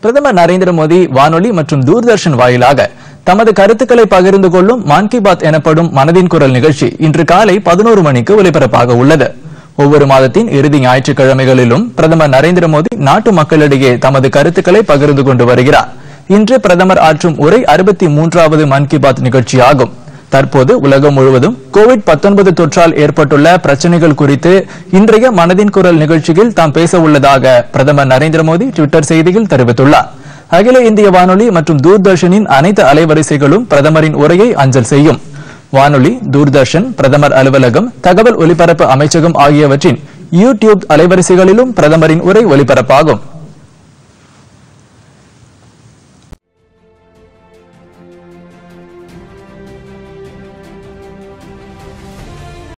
பிரதமர் நரேந்திர மோடி வானொலி மற்றும் தூர்தர்ஷன் வாயிலாக தமது கருத்துக்களை பகிர்ந்து கொள்ளும் மான் கி பாத் எனப்படும் மனதின் குரல் நிகழ்ச்சி இன்று காலை பதினோரு மணிக்கு ஒலிபரப்பாக உள்ளது ஒவ்வொரு மாதத்தின் இறுதி ஞாயிற்றுக்கிழமைகளிலும் பிரதமர் நரேந்திர மோடி நாட்டு மக்களிடையே தமது கருத்துக்களை பகிர்ந்து கொண்டு வருகிறார் இன்று பிரதமர் ஆற்றும் உரை அறுபத்தி மூன்றாவது மன் கி பாத் நிகழ்ச்சியாகும் தற்போது உலகம் முழுவதும் கோவிட் 19 தொற்றால் ஏற்பட்டுள்ள பிரச்சனைகள் குறித்து இன்றைய மனதின் குரல் நிகழ்ச்சியில் தாம் பேச உள்ளதாக பிரதமர் நரேந்திர மோடி டுவிட்டர் செய்தியில் தெரிவித்துள்ளார் அகில இந்திய வானொலி மற்றும் தூர்தர்ஷனின் அனைத்து அலைவரிசைகளும் பிரதமரின் உரையை அஞ்சல் செய்யும் வானொலி தூர்தர்ஷன் பிரதமர் அலுவலகம் தகவல் ஒலிபரப்பு அமைச்சகம் ஆகியவற்றின் யூ டியூப் அலைவரிசைகளிலும் பிரதமரின் உரை ஒலிபரப்பாகும்